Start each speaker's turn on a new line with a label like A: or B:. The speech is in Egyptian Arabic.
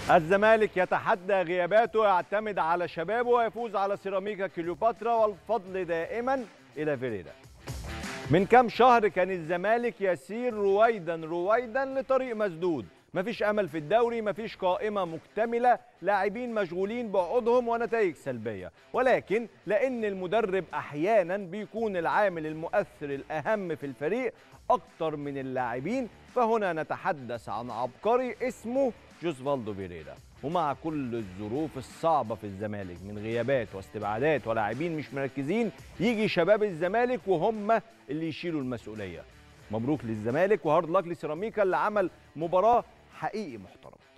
A: الزمالك يتحدى غياباته يعتمد على شبابه ويفوز على سيراميكا كليوباترا والفضل دائما الى فيريرا من كام شهر كان الزمالك يسير رويدا رويدا لطريق مسدود مفيش امل في الدوري مفيش قائمه مكتمله لاعبين مشغولين بعقودهم ونتائج سلبيه ولكن لان المدرب احيانا بيكون العامل المؤثر الاهم في الفريق اكتر من اللاعبين فهنا نتحدث عن عبقري اسمه جوزفالدو بيريرا ومع كل الظروف الصعبة في الزمالك من غيابات واستبعادات ولاعبين مش مركزين يجي شباب الزمالك وهم اللي يشيلوا المسؤولية مبروك للزمالك وهارد لك لسيراميكا اللي عمل مباراة حقيقي محترمة